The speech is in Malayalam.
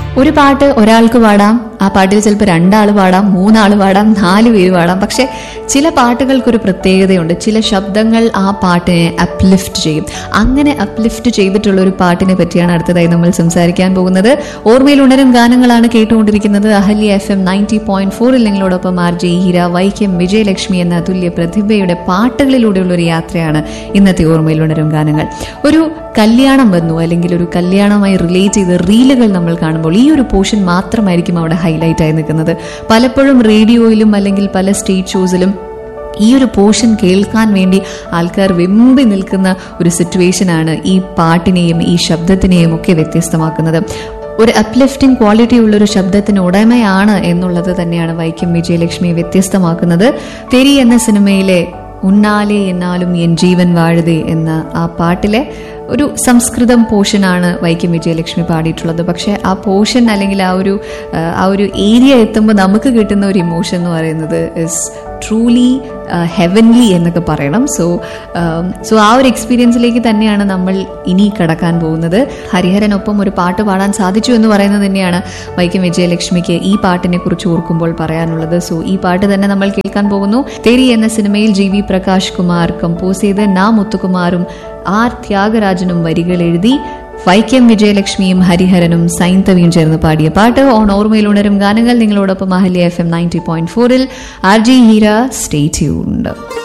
ഒരു പാട്ട് ഒരാൾക്ക് പാടാം ആ പാട്ടിൽ ചിലപ്പോൾ രണ്ടാൾ പാടാം മൂന്നാൾ പാടാം നാല് പേര് പാടാം പക്ഷെ ചില പാട്ടുകൾക്കൊരു പ്രത്യേകതയുണ്ട് ചില ശബ്ദങ്ങൾ ആ പാട്ടിനെ അപ്ലിഫ്റ്റ് ചെയ്യും അങ്ങനെ അപ്ലിഫ്റ്റ് ചെയ്തിട്ടുള്ള ഒരു പാട്ടിനെ പറ്റിയാണ് അടുത്തതായി നമ്മൾ സംസാരിക്കാൻ പോകുന്നത് ഓർമ്മയിൽ ഉണരും ഗാനങ്ങളാണ് കേട്ടുകൊണ്ടിരിക്കുന്നത് Ahalya F M ninety point ഫോറിൽ നിങ്ങളോടൊപ്പം ആർ ജെ ഹീര വൈക്കം വിജയലക്ഷ്മി എന്ന അതുല്യ പ്രതിഭയുടെ പാട്ടുകളിലൂടെയുള്ള ഒരു യാത്രയാണ് ഇന്നത്തെ ഓർമ്മയിൽ ഉണരും ഗാനങ്ങൾ ഒരു കല്യാണം വന്നു അല്ലെങ്കിൽ ഒരു കല്യാണമായി റിലേറ്റ് ചെയ്ത റീലുകൾ നമ്മൾ കാണുമ്പോൾ ഈ ഒരു പോർഷൻ മാത്രമായിരിക്കും അവിടെ ഹൈലൈറ്റ് ആയി നിൽക്കുന്നത് പലപ്പോഴും റേഡിയോയിലും അല്ലെങ്കിൽ പല സ്റ്റേജ് ഷോസിലും ഈ ഒരു പോർഷൻ കേൾക്കാൻ വേണ്ടി ആൾക്കാർ വെമ്പി നിൽക്കുന്ന ഒരു സിറ്റുവേഷനാണ് ഈ പാട്ടിനെയും ഈ ശബ്ദത്തിനെയും ഒക്കെ വ്യത്യസ്തമാക്കുന്നത് ഒരു അപ്ലിഫ്റ്റിംഗ് ക്വാളിറ്റി ഉള്ള ഒരു ശബ്ദത്തിന് ഉടമയാണ് എന്നുള്ളത് തന്നെയാണ് വൈക്കം വിജയലക്ഷ്മിയെ വ്യത്യസ്തമാക്കുന്നത് തെരി എന്ന സിനിമയിലെ ഉണ്ണാലെ എന്നാലും എൻ ജീവൻ വാഴുതേ എന്ന ആ പാട്ടിലെ ഒരു സംസ്കൃതം പോർഷനാണ് വൈക്കം വിജയലക്ഷ്മി പാടിയിട്ടുള്ളത് പക്ഷെ ആ പോർഷൻ അല്ലെങ്കിൽ ആ ഒരു ആ, ആ ഒരു ഏരിയ എത്തുമ്പോൾ നമുക്ക് കിട്ടുന്ന ഒരു ഇമോഷൻ എന്ന് പറയുന്നത് ഇസ് ട്രൂലി ഹെവൻലി എന്നൊക്കെ പറയണം സോ സോ ആ ഒരു എക്സ്പീരിയൻസിലേക്ക് തന്നെയാണ് നമ്മൾ ഇനി കടക്കാൻ പോകുന്നത് ഹരിഹരനൊപ്പം ഒരു പാട്ട് പാടാൻ സാധിച്ചു എന്ന് പറയുന്നത് തന്നെയാണ് വൈക്കം വിജയലക്ഷ്മിക്ക് ഈ പാട്ടിനെ കുറിച്ച് ഓർക്കുമ്പോൾ പറയാനുള്ളത് സോ ഈ പാട്ട് തന്നെ നമ്മൾ കേൾക്കാൻ പോകുന്നു തെരി എന്ന സിനിമയിൽ G V Prakash Kumar compose ചെയ്ത് നാ മുത്തുകുമാറും ആർ ത്യാഗരാജനും വരികൾ എഴുതി വൈക്കം വിജയലക്ഷ്മിയും ഹരിഹരനും സൈന്തവിയും ചേർന്ന് പാടിയ പാട്ട് ഓൺ ഓർമ്മയിൽ ഉണരും ഗാനങ്ങൾ നിങ്ങളോടൊപ്പം Ahalya F M ninety point ഫോറിൽ R G Heera stay tuned